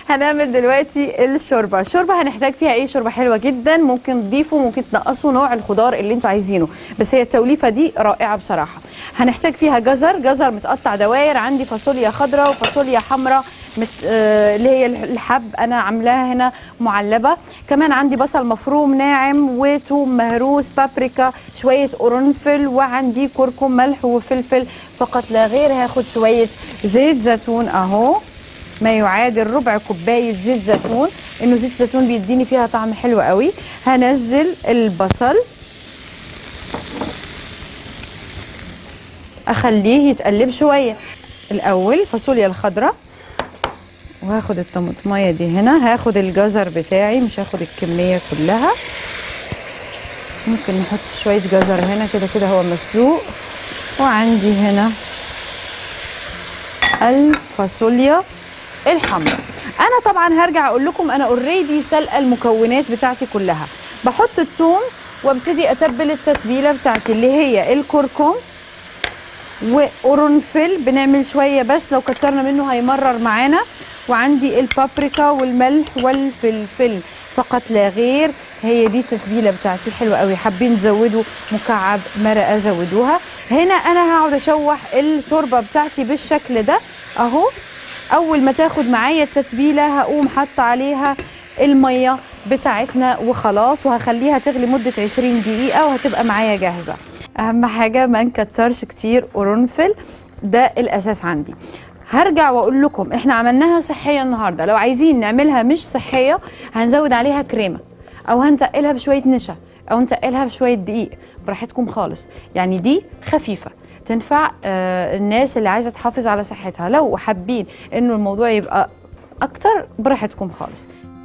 هنعمل دلوقتي الشوربه الشوربه هنحتاج فيها ايه شوربه حلوه جدا ممكن تضيفوا ممكن تنقصوا نوع الخضار اللي انتوا عايزينه بس هي التوليفه دي رائعه بصراحه هنحتاج فيها جزر جزر متقطع دواير عندي فاصوليا خضراء وفاصوليا حمراء مت... آه اللي هي الحب انا عاملاها هنا معلبه كمان عندي بصل مفروم ناعم وتوم مهروس بابريكا شويه قرنفل وعندي كركم ملح وفلفل فقط لا غير هاخد شويه زيت زيتون اهو ما يعادل ربع كوبايه زيت زيتون انه زيت زيتون بيديني فيها طعم حلو قوي هنزل البصل اخليه يتقلب شويه الاول فاصوليا الخضراء وهاخد الطماطمايه دي هنا هاخد الجزر بتاعي مش هاخد الكميه كلها ممكن نحط شويه جزر هنا كده كده هو مسلوق وعندي هنا الفاصوليا الحمراء انا طبعا هرجع اقول لكم انا اوريدي سلقه المكونات بتاعتي كلها بحط الثوم وابتدي اتبل التتبيله بتاعتي اللي هي الكركم وقرنفل بنعمل شويه بس لو كترنا منه هيمرر معانا وعندي البابريكا والملح والفلفل فقط لا غير هي دي التتبيله بتاعتي حلوه قوي حابين تزودوا مكعب مرقه زودوها هنا انا هقعد اشوح الشوربه بتاعتي بالشكل ده اهو اول ما تاخد معايا التتبيله هقوم حاطه عليها الميه بتاعتنا وخلاص وهخليها تغلي مده 20 دقيقه وهتبقى معايا جاهزه اهم حاجه ما نكترش كتير قرنفل ده الاساس عندي هرجع واقول لكم احنا عملناها صحيه النهارده لو عايزين نعملها مش صحيه هنزود عليها كريمه او هنتقلها بشويه نشا او نتقلها بشويه دقيق براحتكم خالص يعني دي خفيفه تنفع آه الناس اللي عايزه تحافظ على صحتها لو حابين انه الموضوع يبقى اكتر براحتكم خالص